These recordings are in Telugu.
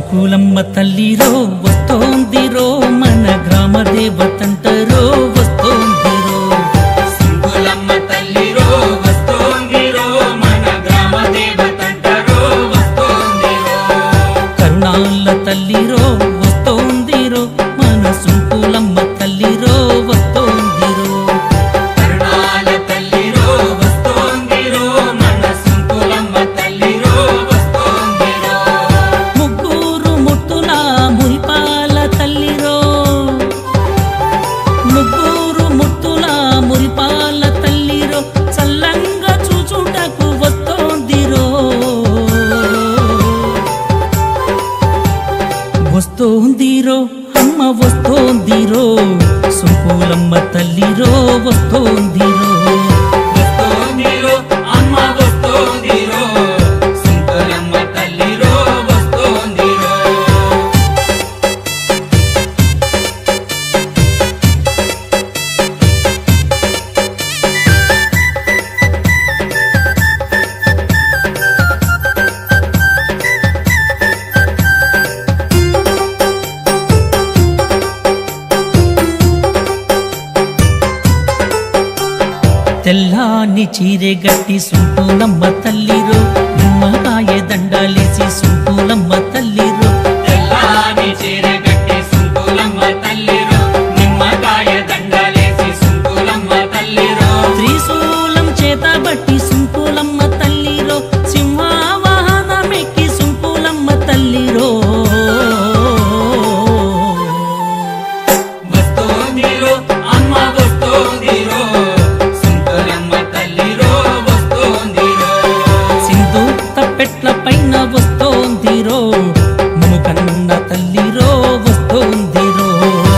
సుంకులమ్మ తల్లిరో వస్తోందిరో మన గ్రామ దేవతంటరో వస్తోందిరో సింగులమ్మ తల్లిరో వస్తోందిరో మన గ్రామ దేవతంటరో వస్తోందిరో కరుణాల తల్లిరో వస్తోందిరో మన సుంకులమ్మ తల్లిరో వస్తోందిరో కరుణాల తల్లిరో వస్తోందిరో మన సింగులమ్మ తల్లిరో వస్తోందిరో ముగ్గురు ముత్తుల మురిపాల తల్లిరో ముగ్గురు ముత్తుల మురిపాల తల్లిరో చల్లంగా చూచుటకు వస్తోందిరో వస్తోందిరో అమ్మ వస్తోందిరో సుంకులమ్మ తల్లిరో వస్తోందిరో వస్తోందిరో అమ్మ వస్తోందిరో సింగులమ్మ తల్లిరో వస్తోందిరో తెల్లాని చీరె గట్టి సుంకులమ్మ తల్లిరో నిమ్మకాయ దండాలేసి సుంకులమ్మ తల్లిరో తెల్లాని చీరగట్టి సుంకులమ్మ తల్లిరో నిమ్మకాయ దండలేసి సుంకులమ్మ తల్లిరో త్రిశూలం చేత బట్టి సుంకులమ్మ తల్లిరో సింహావాహనమెక్కి సుంకులమ్మ తల్లిరో వస్తోందిరో అమ్మ వస్తోందిరో సుంకులమ్మ తల్లిరో వస్తోందిరో సింధు తప్పెట్ల పైన వస్తోందిరో మునుకన్న తల్లిరో వస్తోందిరో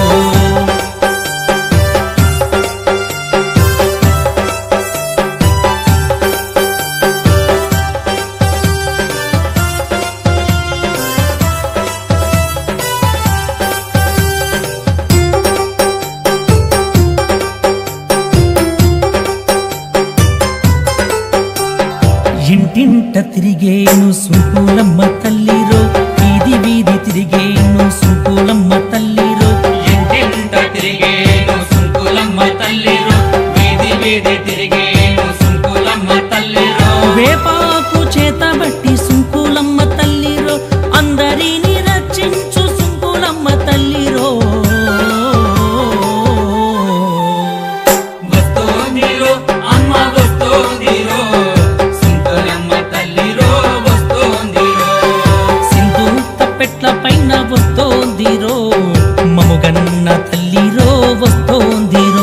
ఇంటింట తిరిగేను సుంకులమ్మ తల్లిరో వీధి వీధి తిరిగేను సుంకులమ్మ తల్లిరో ఇంటింట తిరిగేను సుంకులమ్మ తల్లిరో వీధి వీధి తిరిగేను సుంకులమ్మ తల్లిరో వేపాకు చేత బట్టి సుంకులమ్మ తల్లిరో అందరిని రక్షించు సుంకులమ్మ తల్లిరో వస్తోందిరో అమ్మ వస్తోందిరో సుంకులమ్మ తల్లిరో వస్తోందిరో సింధు తప్పెట్ల పైన వస్తోందిరో మముగన్న తల్లిరో వస్తోందిరో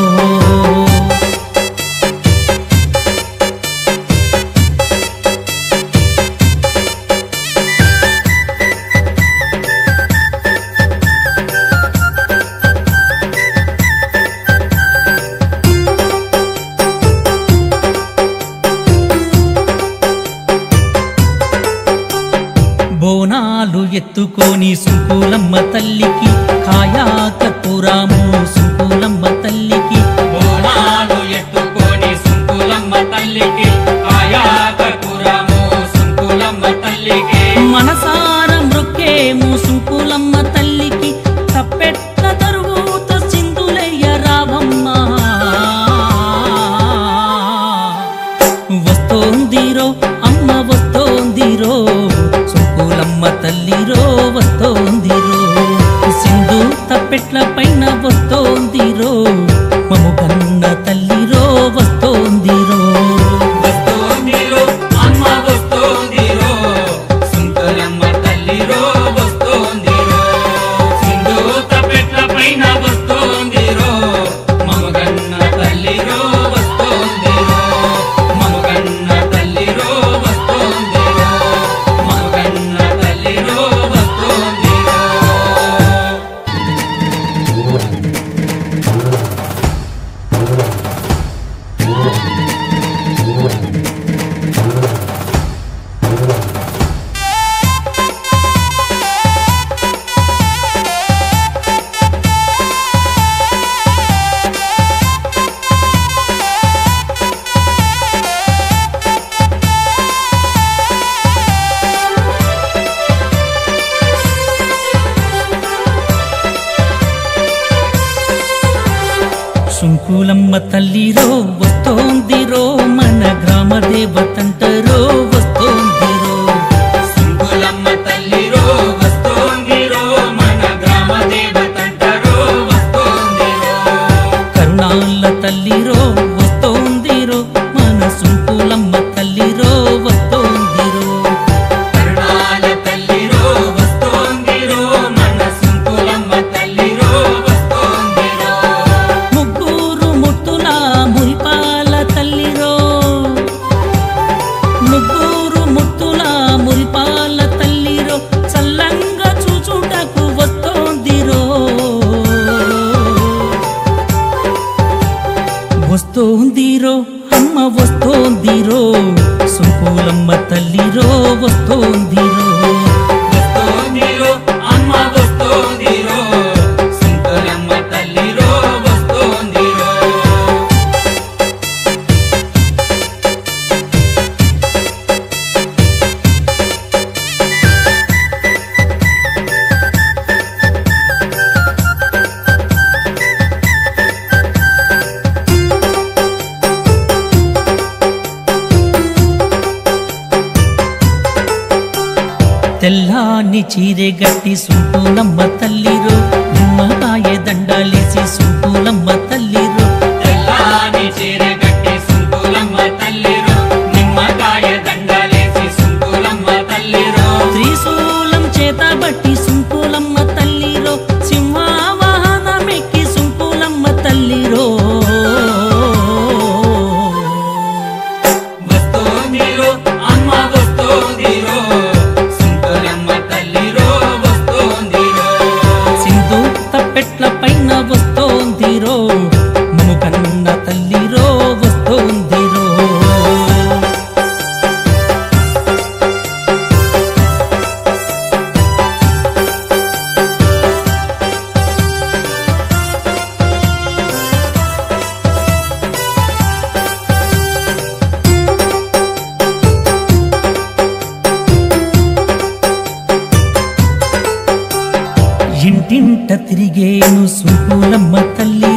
బోనాలు ఎత్తుకొని సుంకులమ్మ తల్లికి కాయా కర్పూరాము సుంకులమ్మ తల్లికి బోనాలు ఎత్తుకొని సుంకులమ్మ తల్లికి ఆయా కర్పూరము సుంకులమ్మ తల్లికి మనసార మృక్కేము సుంకులమ్మ తల్లికి తప్పెట్ల తరుగుత సింధులయ్య రావమ్మ వస్తోందిరో అమ్మ వస్తోందిరో సుంకులమ్మ తల్లిరో వస్తోందిరో సింధు తప్పెట్ల పైన వస్తోందిరో మముగన్న తల్లిరో వస్తోందిరో వస్తోందిరో అమ్మ వస్తోందిరో సుంకులమ్మ తల్లిరో వస్తోందిరో సింధు తప్పెట్ల పైన వస్తోందిరో మమగన్న తల్లిరో వస్తోందిరో మమగన్న తల్లిరో వస్తోందిరో మమగన్న తల్లిరో వస్తోందిరో వస్తోందిరో వస్తోందిరో అమ్మ వస్తోందిరో సుంకరమ్మ తల్లిరో వస్తోందిరో తెల్లాని చీరె గట్టి సుంకులమ్మ తల్లిరో నిమ్మకాయ దండాలేసి సుంకులమ్మ తల్లిరో తెల్లాని చీర గట్టి సుంకులమ్మ తల్లిరో నిమ్మకాయ దండలేసి సుంకులమ్మ తల్లిరో త్రిశూలం చేత బట్టి సుంకులమ్మ తల్లిరో సింహావాహనమెక్కి సుంకులమ్మ తల్లిరో వస్తోందిరో అమ్మ వస్తోందిరో సుంకరమ్మ తల్లిరో వస్తోందిరో సింధు తప్పెట్ల పైన వస్తోందిరో మము కన్న తల్లిరో వస్తోందిరో ఇంటింట తిరిగేను సుంకులమ్మ తల్లి